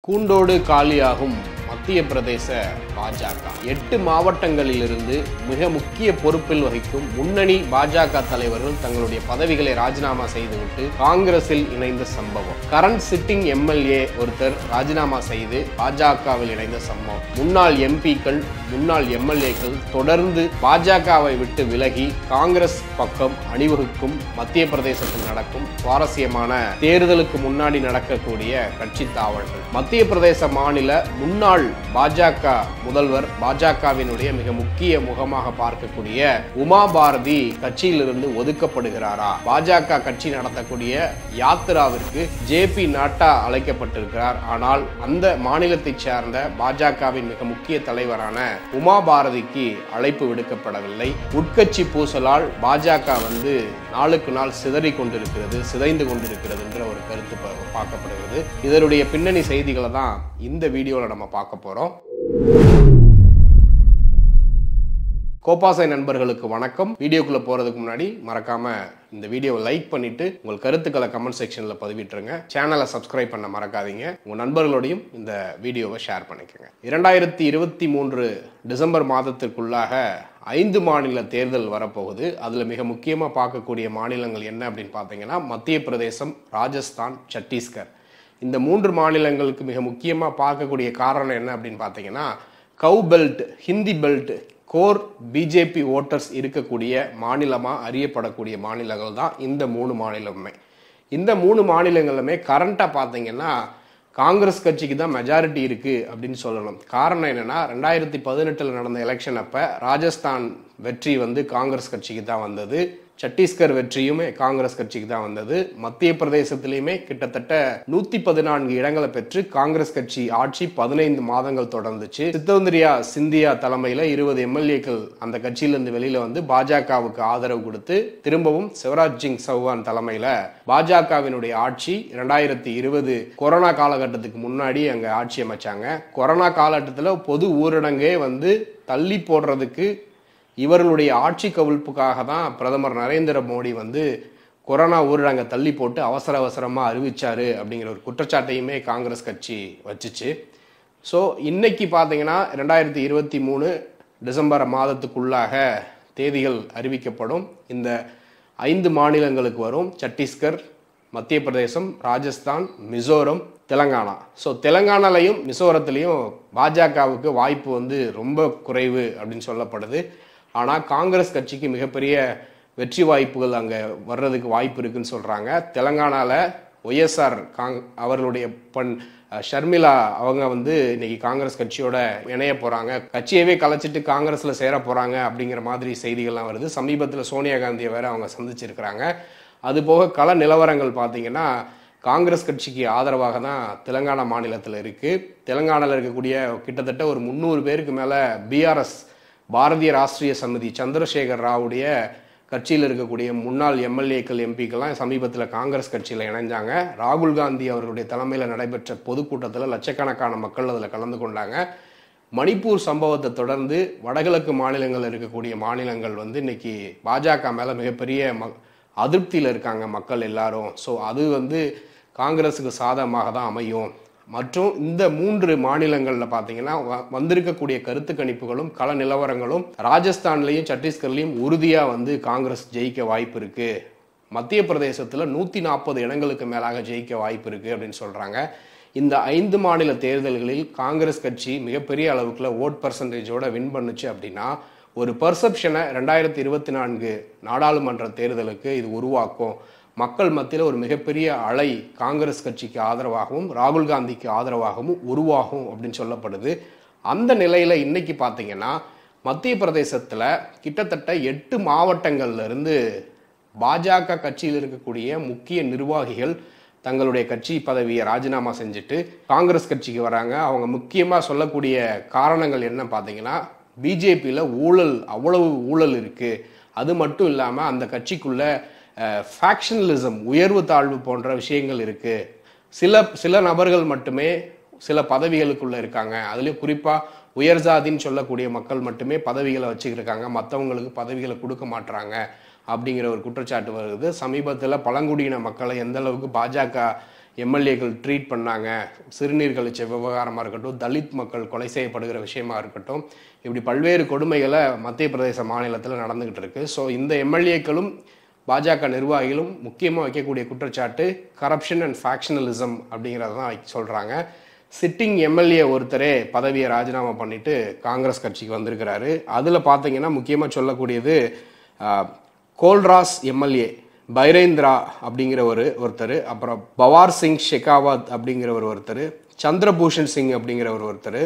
கூண்டோடு காலியாகும் மத்திய பிரதேச பாஜக எட்டு மாவட்டங்களிலிருந்து மிக முக்கிய பொறுப்பில் வகிக்கும் முன்னணி பாஜக தலைவர்கள் தங்களுடைய பதவிகளை ராஜினாமா செய்துவிட்டு காங்கிரஸில் இணைந்த சம்பவம் கரண்ட் சிட்டிங் எம்எல்ஏ ஒருத்தர் ராஜினாமா செய்து பாஜகவில் இணைந்த சம்பவம் முன்னாள் எம்பிக்கள் முன்னாள் எம்எல்ஏக்கள் தொடர்ந்து பாஜகவை விட்டு விலகி காங்கிரஸ் பக்கம் அணிவகுக்கும் மத்திய பிரதேசத்தில் நடக்கும் சுவாரஸ்யமான தேர்தலுக்கு முன்னாடி நடக்கக்கூடிய கட்சி தாவல்கள் மத்திய பிரதேச மாநில முன்னாள் பாஜக முதல்வர் பாஜகவினுடைய மிக முக்கிய முகமாக பார்க்கக்கூடிய உமா பாரதி கட்சியிலிருந்து ஒதுக்கப்படுகிறாரா பாஜக கட்சி நடத்தக்கூடிய யாத்திராவிற்கு ஜே பி நட்டா அழைக்கப்பட்டிருக்கிறார் ஆனால் அந்த மாநிலத்தைச் சேர்ந்த பாஜகவின் மிக முக்கிய தலைவரான உமா பாரதிக்கு அழைப்பு விடுக்கப்படவில்லை உட்கட்சி பூசலால் பாஜக வந்து நாளுக்கு நாள் சிதறி கொண்டிருக்கிறது சிதைந்து கொண்டிருக்கிறது என்ற ஒரு கருத்து பா- பார்க்கப்படுகிறது இதனுடைய பின்னணி செய்திகளை தான் இந்த வீடியோவில் நம்ம பார்க்க போறோம் கோபாசை நண்பர்களுக்கு வணக்கம் வீடியோக்குள்ள போறதுக்கு முன்னாடி மறக்காம இந்த வீடியோவை லைக் பண்ணிட்டு உங்கள் கருத்துக்களை கமெண்ட் செக்ஷன்ல பதிவிட்டுருங்க சேனலை சப்ஸ்கிரைப் பண்ண மறக்காதீங்க உங்க நண்பர்களோடையும் இந்த வீடியோவை ஷேர் பண்ணிக்கோங்க இரண்டாயிரத்தி இருபத்தி மூன்று டிசம்பர் மாதத்திற்குள்ளாக ஐந்து மாநில தேர்தல் வரப்போகுது அதுல மிக முக்கியமா பார்க்கக்கூடிய மாநிலங்கள் என்ன அப்படின்னு பார்த்தீங்கன்னா மத்திய பிரதேசம் ராஜஸ்தான் சத்தீஸ்கர் இந்த மூன்று மாநிலங்களுக்கு மிக முக்கியமாக பார்க்கக்கூடிய காரணம் என்ன அப்படின்னு பார்த்தீங்கன்னா cow belt Hindi belt core BJP voters இருக்கக்கூடிய மாநிலமாக அறியப்படக்கூடிய மாநிலங்கள் தான் இந்த மூணு மாநிலமுமே இந்த மூணு மாநிலங்களுமே கரண்ட்டாக பார்த்தீங்கன்னா காங்கிரஸ் கட்சிக்கு தான் மெஜாரிட்டி இருக்கு அப்படின்னு சொல்லணும் காரணம் என்னன்னா ரெண்டாயிரத்தி பதினெட்டில் நடந்த எலெக்ஷன் அப்ப ராஜஸ்தான் வெற்றி வந்து காங்கிரஸ் கட்சிக்கு தான் வந்தது சத்தீஸ்கர் வெற்றியுமே காங்கிரஸ் கட்சிக்கு தான் வந்தது மத்திய பிரதேசத்திலையுமே கிட்டத்தட்ட நூத்தி பதினான்கு இடங்களை பெற்று காங்கிரஸ் கட்சி ஆட்சி பதினைந்து மாதங்கள் தொடர்ந்துச்சு சித்தோந்திரியா சிந்தியா தலைமையில இருபது எம்எல்ஏக்கள் அந்த கட்சியிலிருந்து வெளியில வந்து பாஜகவுக்கு ஆதரவு கொடுத்து திரும்பவும் சிவராஜ் சிங் சௌகான் தலைமையில பாஜகவினுடைய ஆட்சி இரண்டாயிரத்தி இருபது கொரோனா காலகட்டத்துக்கு முன்னாடி அங்க ஆட்சி அமைச்சாங்க கொரோனா காலகட்டத்தில் பொது ஊரடங்கே வந்து தள்ளி போடுறதுக்கு இவர்களுடைய ஆட்சி கவிழ்ப்புக்காக தான் பிரதமர் நரேந்திர மோடி வந்து கொரோனா ஊரடங்கை தள்ளி போட்டு அவசர அவசரமாக அறிவிச்சாரு அப்படிங்கிற ஒரு குற்றச்சாட்டையுமே காங்கிரஸ் கட்சி வச்சுச்சு ஸோ இன்னைக்கு பார்த்தீங்கன்னா ரெண்டாயிரத்தி இருபத்தி மூணு டிசம்பர் மாதத்துக்குள்ளாக தேதிகள் அறிவிக்கப்படும் இந்த ஐந்து மாநிலங்களுக்கு வரும் சத்தீஸ்கர் மத்திய பிரதேசம் ராஜஸ்தான் மிசோரம் தெலங்கானா ஸோ தெலங்கானாலையும் மிசோரத்துலேயும் பாஜகவுக்கு வாய்ப்பு வந்து ரொம்ப குறைவு அப்படின்னு சொல்லப்படுது ஆனால் காங்கிரஸ் கட்சிக்கு மிகப்பெரிய வெற்றி வாய்ப்புகள் அங்கே வர்றதுக்கு வாய்ப்பு இருக்குன்னு சொல்கிறாங்க தெலங்கானாவில் ஒய்எஸ்ஆர் காங் அவர்களுடைய பண் அஹ், ஷர்மிளா அவங்க வந்து இன்னைக்கு காங்கிரஸ் கட்சியோட இணைய போகிறாங்க கட்சியவே கலைச்சிட்டு காங்கிரஸில் சேர போகிறாங்க அப்படிங்கிற மாதிரி செய்திகள்லாம் வருது சமீபத்தில் சோனியா காந்தியை வேற அவங்க சந்திச்சிருக்கிறாங்க அது போக கள நிலவரங்கள் பார்த்தீங்கன்னா காங்கிரஸ் கட்சிக்கு ஆதரவாக தான் தெலங்கானா மாநிலத்தில் இருக்குது தெலங்கானாவில் இருக்கக்கூடிய கிட்டத்தட்ட ஒரு முந்நூறு பேருக்கு மேலே பிஆர்எஸ் பாரதிய ராஷ்டிரிய சமிதி சந்திரசேகர் ராவுடைய கட்சியில் இருக்கக்கூடிய முன்னாள் எம்எல்ஏக்கள் எம்பிக்கெல்லாம் சமீபத்தில் காங்கிரஸ் கட்சியில் இணைஞ்சாங்க ராகுல் காந்தி அவர்களுடைய தலைமையில் நடைபெற்ற பொதுக்கூட்டத்தில் லட்சக்கணக்கான மக்கள் அதில் கலந்து கொண்டாங்க மணிப்பூர் சம்பவத்தை தொடர்ந்து வடகிழக்கு மாநிலங்களில் இருக்கக்கூடிய மாநிலங்கள் வந்து இன்னைக்கு பாஜக மேலே மிகப்பெரிய ம அதிருப்தியில் இருக்காங்க மக்கள் எல்லாரும் ஸோ அது வந்து காங்கிரஸுக்கு சாதகமாக தான் அமையும் மற்றும் இந்த மூன்று மாநிலங்களில் பார்த்தீங்கன்னா வ- வந்திருக்கக்கூடிய கருத்து கணிப்புகளும் கள நிலவரங்களும் ராஜஸ்தான்லையும் சத்தீஸ்கர்லையும் உறுதியாக வந்து காங்கிரஸ் ஜெயிக்க வாய்ப்பு இருக்கு மத்திய பிரதேசத்தில் நூற்றி நாற்பது இடங்களுக்கு மேலாக ஜெயிக்க வாய்ப்பு இருக்கு அப்படின்னு சொல்றாங்க இந்த ஐந்து மாநில தேர்தல்களில் காங்கிரஸ் கட்சி மிகப்பெரிய அளவுக்குள்ள ஓட் பர்சன்டேஜோட வின் பண்ணுச்சு அப்படின்னா ஒரு பர்செப்ஷனை ரெண்டாயிரத்தி இருபத்தி நான்கு நாடாளுமன்ற தேர்தலுக்கு இது உருவாக்கும் மக்கள் மத்தியில் ஒரு மிகப்பெரிய அலை காங்கிரஸ் கட்சிக்கு ஆதரவாகவும் ராகுல் காந்திக்கு ஆதரவாகவும் உருவாகும் அப்படின்னு சொல்லப்படுது அந்த நிலையில இன்னைக்கு பார்த்தீங்கன்னா மத்திய பிரதேசத்தில் கிட்டத்தட்ட எட்டு மாவட்டங்கள்ல இருந்து பாஜக கட்சியில் இருக்கக்கூடிய முக்கிய நிர்வாகிகள் தங்களுடைய கட்சி பதவியை ராஜினாமா செஞ்சுட்டு காங்கிரஸ் கட்சிக்கு வராங்க அவங்க முக்கியமாக சொல்லக்கூடிய காரணங்கள் என்ன பார்த்தீங்கன்னா பிஜேபியில் ஊழல் அவ்வளவு ஊழல் இருக்கு அது மட்டும் இல்லாமல் அந்த கட்சிக்குள்ள ஃபேக்ஷனலிசம் உயர்வு தாழ்வு போன்ற விஷயங்கள் இருக்கு சில சில நபர்கள் மட்டுமே சில பதவிகளுக்குள்ள இருக்காங்க அதுலயும் குறிப்பா உயர் ஜாதின்னு சொல்லக்கூடிய மக்கள் மட்டுமே பதவிகளை வச்சுக்கிட்டு இருக்காங்க மற்றவங்களுக்கு பதவிகளை கொடுக்க மாட்றாங்க அப்படிங்கிற ஒரு குற்றச்சாட்டு வருது சமீபத்தில் பழங்குடியின மக்களை எந்த அளவுக்கு பாஜக எம்எல்ஏக்கள் ட்ரீட் பண்ணாங்க சிறுநீர் கழிச்ச விவகாரமாக இருக்கட்டும் தலித் மக்கள் கொலை செய்யப்படுகிற விஷயமா இருக்கட்டும் இப்படி பல்வேறு கொடுமைகளை மத்திய பிரதேச மாநிலத்தில் நடந்துகிட்டு இருக்கு ஸோ இந்த எம்எல்ஏக்களும் பாஜக நிர்வாகிகளும் முக்கியமாக வைக்கக்கூடிய குற்றச்சாட்டு கரப்ஷன் அண்ட் ஃபேக்ஷனலிசம் அப்படிங்கிறத தான் சொல்கிறாங்க சிட்டிங் எம்எல்ஏ ஒருத்தரே பதவியை ராஜினாமா பண்ணிட்டு காங்கிரஸ் கட்சிக்கு வந்திருக்கிறாரு அதில் பார்த்தீங்கன்னா முக்கியமாக சொல்லக்கூடியது ஆஹ், கோல்ராஸ் எம்எல்ஏ பைரேந்திரா அப்படிங்கிற ஒரு ஒருத்தர் அப்புறம் பவார் சிங் ஷெகாவத் அப்படிங்கிற ஒரு ஒருத்தர் சந்திரபூஷன் சிங் அப்படிங்கிற ஒரு ஒருத்தர்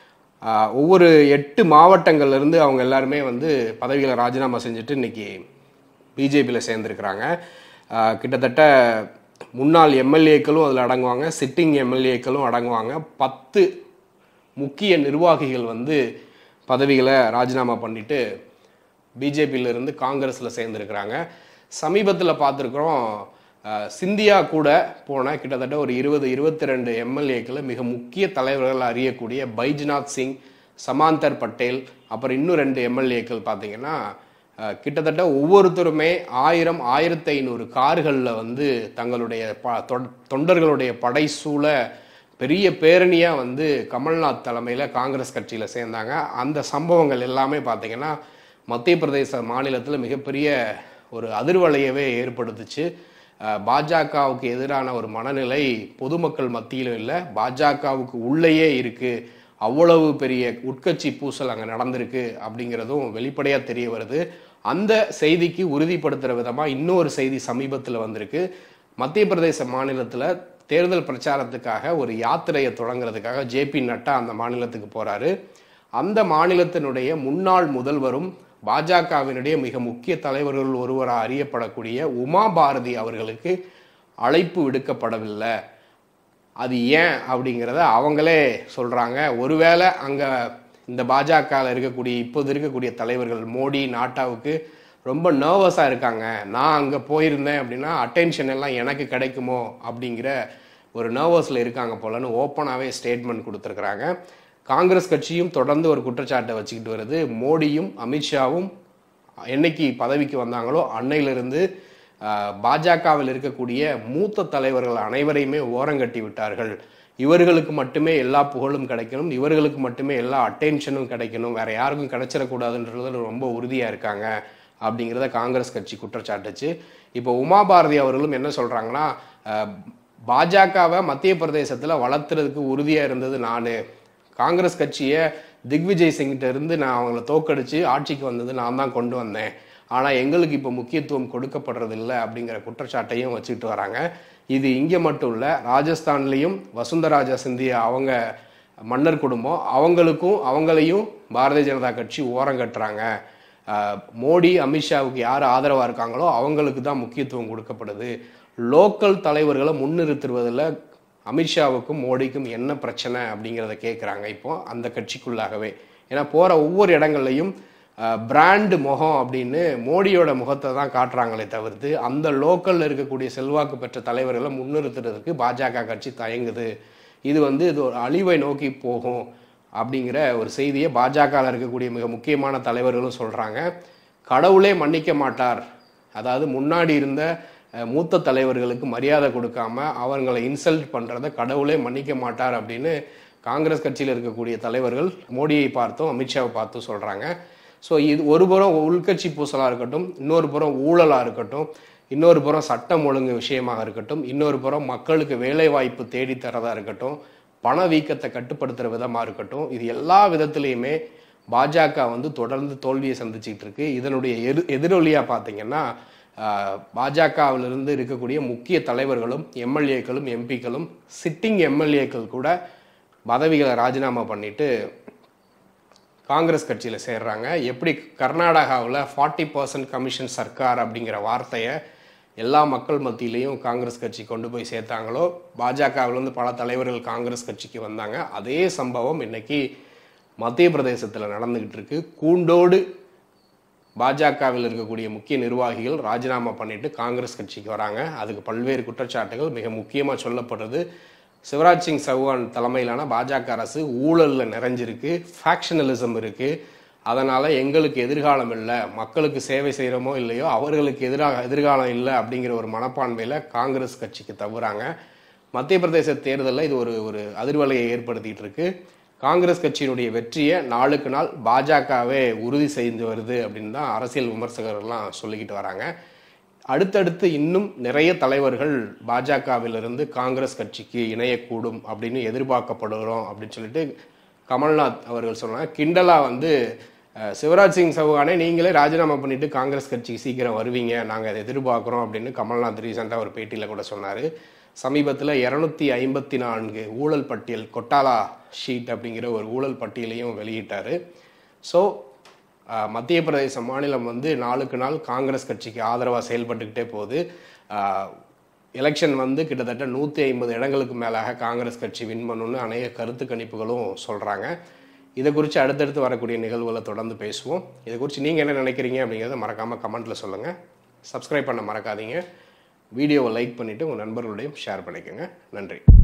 ஆஹ், ஒவ்வொரு எட்டு மாவட்டங்கள்ல இருந்து அவங்க எல்லாருமே வந்து பதவிகளை ராஜினாமா செஞ்சுட்டு இன்னைக்கு பிஜேபியில் சேர்ந்துருக்கிறாங்க ஆஹ், கிட்டத்தட்ட முன்னாள் எம்எல்ஏக்களும் அதில் அடங்குவாங்க சிட்டிங் எம்எல்ஏக்களும் அடங்குவாங்க பத்து முக்கிய நிர்வாகிகள் வந்து பதவிகளை ராஜினாமா பண்ணிட்டு பிஜேபியில இருந்து காங்கிரஸில் சேர்ந்துருக்கிறாங்க சமீபத்தில் பார்த்துருக்குறோம் அஹ், சிந்தியா கூட போன கிட்டத்தட்ட ஒரு இருபது இருபத்தி ரெண்டு எம்எல்ஏக்களை மிக முக்கிய தலைவர்கள் அறியக்கூடிய பைஜ்நாத் சிங் சமாந்தர் பட்டேல் அப்புறம் இன்னும் ரெண்டு எம்எல்ஏக்கள் பார்த்தீங்கன்னா அஹ், கிட்டத்தட்ட ஒவ்வொருத்தருமே ஆயிரம் ஆயிரத்தி ஐநூறு கார்களில் வந்து தங்களுடைய ப தொ- தொண்டர்களுடைய படை சூழ பெரிய பேரணியாக வந்து கமல்நாத் தலைமையில் காங்கிரஸ் கட்சியில் சேர்ந்தாங்க அந்த சம்பவங்கள் எல்லாமே பார்த்தீங்கன்னா மத்திய பிரதேச மாநிலத்தில் மிகப்பெரிய ஒரு அதிர்வலையவே ஏற்படுத்துச்சு அஹ், பாஜகவுக்கு எதிரான ஒரு மனநிலை பொதுமக்கள் மத்தியிலும் இல்லை பாஜகவுக்கு உள்ளேயே இருக்கு அவ்வளவு பெரிய உட்கட்சி பூசல் அங்கே நடந்திருக்கு அப்படிங்கிறதும் வெளிப்படையாக தெரிய வருது அந்த செய்திக்கு உறுதிப்படுத்துகிற விதமாக இன்னொரு செய்தி சமீபத்தில் வந்திருக்கு மத்திய பிரதேச மாநிலத்தில் தேர்தல் பிரச்சாரத்துக்காக ஒரு யாத்திரையை தொடங்குறதுக்காக ஜேபி நட்டா அந்த மாநிலத்துக்கு போறாரு அந்த மாநிலத்தினுடைய முன்னாள் முதல்வரும் பாஜகவினுடைய மிக முக்கிய தலைவர்கள் ஒருவராக அறியப்படக்கூடிய உமா பாரதி அவர்களுக்கு அழைப்பு விடுக்கப்படவில்லை அது ஏன் அப்படிங்கிறத அவங்களே சொல்றாங்க ஒருவேளை அங்க இந்த பாஜகவில் இருக்கக்கூடிய இப்போது இருக்கக்கூடிய தலைவர்கள் மோடி நாட்டாவுக்கு ரொம்ப நர்வஸாக இருக்காங்க நான் அங்கே போயிருந்தேன் அப்படின்னா அட்டென்ஷன் எல்லாம் எனக்கு கிடைக்குமோ அப்படிங்கிற ஒரு நர்வஸில் இருக்காங்க போலன்னு ஓப்பனாகவே ஸ்டேட்மெண்ட் கொடுத்துருக்குறாங்க காங்கிரஸ் கட்சியும் தொடர்ந்து ஒரு குற்றச்சாட்டை வச்சுக்கிட்டு வருது மோடியும் அமித்ஷாவும் என்னைக்கு பதவிக்கு வந்தாங்களோ அன்னையிலிருந்து ஆஹ், பாஜகவில் இருக்கக்கூடிய மூத்த தலைவர்கள் அனைவரையுமே ஓரங்கட்டி விட்டார்கள் இவர்களுக்கு மட்டுமே எல்லா புகழும் கிடைக்கணும் இவர்களுக்கு மட்டுமே எல்லா அட்டென்ஷனும் கிடைக்கணும் வேற யாருக்கும் கிடைச்சிடக்கூடாதுன்றதுல ரொம்ப உறுதியா இருக்காங்க அப்படிங்கிறத காங்கிரஸ் கட்சி குற்றச்சாட்டுச்சு இப்போ உமா பாரதி அவர்களும் என்ன சொல்றாங்கன்னா ஆஹ், பாஜகவை மத்திய பிரதேசத்துல வளர்த்துறதுக்கு உறுதியா இருந்தது நானு காங்கிரஸ் கட்சியை திக்விஜய் சிங்கிட்ட இருந்து நான் அவங்கள தோக்கடிச்சு ஆட்சிக்கு வந்தது நான் தான் கொண்டு வந்தேன் ஆனா எங்களுக்கு இப்போ முக்கியத்துவம் கொடுக்கப்படுறது இல்லை அப்படிங்கிற குற்றச்சாட்டையும் வச்சுக்கிட்டு வராங்க இது இங்க மட்டும் இல்ல ராஜஸ்தான்லயும் வசுந்தராஜா சிந்தியா அவங்க மன்னர் குடும்பம் அவங்களுக்கும் அவங்களையும் பாரதிய ஜனதா கட்சி ஓரம் கட்டுறாங்க ஆஹ் மோடி அமித்ஷாவுக்கு யார் ஆதரவா இருக்காங்களோ அவங்களுக்கு தான் முக்கியத்துவம் கொடுக்கப்படுது லோக்கல் தலைவர்களை முன்னிறுத்துவதில் அமித்ஷாவுக்கும் மோடிக்கும் என்ன பிரச்சனை அப்படிங்கிறத கேட்குறாங்க இப்போ அந்த கட்சிக்குள்ளாகவே ஏன்னா போகிற ஒவ்வொரு இடங்கள்லையும் பிராண்டு முகம் அப்படின்னு மோடியோட முகத்தை தான் காட்டுறாங்களே தவிர்த்து அந்த லோக்கல்ல இருக்கக்கூடிய செல்வாக்கு பெற்ற தலைவர்களை முன்னிறுத்துறதுக்கு பாஜக கட்சி தயங்குது இது வந்து இது ஒரு அழிவை நோக்கி போகும் அப்படிங்கிற ஒரு செய்தியை பாஜகவில் இருக்கக்கூடிய மிக முக்கியமான தலைவர்களும் சொல்றாங்க கடவுளே மன்னிக்க மாட்டார் அதாவது முன்னாடி இருந்த அஹ், மூத்த தலைவர்களுக்கு மரியாதை கொடுக்காம அவங்களை இன்சல்ட் பண்றதை கடவுளே மன்னிக்க மாட்டார் அப்படின்னு காங்கிரஸ் கட்சியில் இருக்கக்கூடிய தலைவர்கள் மோடியை பார்த்தும் அமித்ஷாவை பார்த்தும் சொல்றாங்க ஸோ இது ஒரு புறம் உள்கட்சி பூசலாக இருக்கட்டும் இன்னொரு புறம் ஊழலாக இருக்கட்டும் இன்னொரு புறம் சட்டம் ஒழுங்கு விஷயமாக இருக்கட்டும் இன்னொரு புறம் மக்களுக்கு வேலை வாய்ப்பு தேடி தரதா இருக்கட்டும் பணவீக்கத்தை கட்டுப்படுத்துகிற விதமாக இருக்கட்டும் இது எல்லா விதத்துலேயுமே பாஜக வந்து தொடர்ந்து தோல்வியை சந்திச்சுக்கிட்டு இருக்கு இதனுடைய எதிர் எதிரொலியாக பார்த்தீங்கன்னா பாஜகவிலிருந்து இருக்கக்கூடிய முக்கிய தலைவர்களும் எம்எல்ஏக்களும் எம்பிக்களும் சிட்டிங் எம்எல்ஏக்கள் கூட பதவிகளை ராஜினாமா பண்ணிட்டு காங்கிரஸ் கட்சியில் சேர்றாங்க எப்படி கர்நாடகாவில் ஃபார்ட்டி பர்சன்ட் கமிஷன் சர்க்கார் அப்படிங்கிற வார்த்தையை எல்லா மக்கள் மத்தியிலையும் காங்கிரஸ் கட்சி கொண்டு போய் சேர்த்தாங்களோ பாஜகவிலேருந்து பல தலைவர்கள் காங்கிரஸ் கட்சிக்கு வந்தாங்க அதே சம்பவம் இன்னைக்கு மத்திய பிரதேசத்தில் நடந்துகிட்டு இருக்கு கூண்டோடு பாஜகவில் இருக்கக்கூடிய முக்கிய நிர்வாகிகள் ராஜினாமா பண்ணிட்டு காங்கிரஸ் கட்சிக்கு வராங்க அதுக்கு பல்வேறு குற்றச்சாட்டுகள் மிக முக்கியமாக சொல்லப்படுறது சிவராஜ் சிங் சௌஹான் தலைமையிலான பாஜக அரசு ஊழலில் நிறைஞ்சிருக்கு ஃபேக்ஷனலிசம் இருக்கு அதனால எங்களுக்கு எதிர்காலம் இல்லை மக்களுக்கு சேவை செய்கிறோமோ இல்லையோ அவர்களுக்கு எதிராக எதிர்காலம் இல்லை அப்படிங்கிற ஒரு மனப்பான்மையில் காங்கிரஸ் கட்சிக்கு தவறாங்க மத்திய பிரதேச தேர்தலில் இது ஒரு ஒரு அதிர்வலையை ஏற்படுத்திட்டு இருக்கு காங்கிரஸ் கட்சியினுடைய வெற்றியை நாளுக்கு நாள் பாஜகவே உறுதி செய்து வருது அப்படின்னு தான் அரசியல் விமர்சகர்கள்லாம் சொல்லிக்கிட்டு வராங்க அடுத்தடுத்து இன்னும் நிறைய தலைவர்கள் பாஜகவிலிருந்து காங்கிரஸ் கட்சிக்கு இணையக்கூடும் அப்படின்னு எதிர்பார்க்கப்படுகிறோம் அப்படின்னு சொல்லிட்டு கமல்நாத் அவர்கள் சொன்னாங்க கிண்டலா வந்து அஹ், சிவராஜ் சிங் சௌகானே நீங்களே ராஜினாமா பண்ணிட்டு காங்கிரஸ் கட்சிக்கு சீக்கிரம் வருவீங்க நாங்கள் அதை எதிர்பார்க்குறோம் அப்படின்னு கமல்நாத் ரீசெண்டாக ஒரு பேட்டியில் கூட சொன்னார் சமீபத்தில் இரநூத்தி ஐம்பத்தி நான்கு ஊழல் பட்டியல் கொட்டாலா ஷீட் அப்படிங்கிற ஒரு ஊழல் பட்டியலையும் வெளியிட்டார் ஸோ மத்திய பிரதேச மாநிலம் வந்து நாளுக்கு நாள் காங்கிரஸ் கட்சிக்கு ஆதரவாக செயல்பட்டுக்கிட்டே போகுது எலெக்ஷன் வந்து கிட்டத்தட்ட நூற்றி ஐம்பது இடங்களுக்கு மேலாக காங்கிரஸ் கட்சி வின் பண்ணணும்னு அநேக கருத்து கணிப்புகளும் சொல்கிறாங்க இதை குறித்து அடுத்தடுத்து வரக்கூடிய நிகழ்வுகளை தொடர்ந்து பேசுவோம் இதை குறித்து நீங்கள் என்ன நினைக்கிறீங்க அப்படிங்கிறத மறக்காமல் கமெண்ட்டில் சொல்லுங்கள் சப்ஸ்கிரைப் பண்ண மறக்காதீங்க வீடியோவை லைக் பண்ணிவிட்டு உங்கள் நண்பர்களோடையும் ஷேர் பண்ணிக்கோங்க நன்றி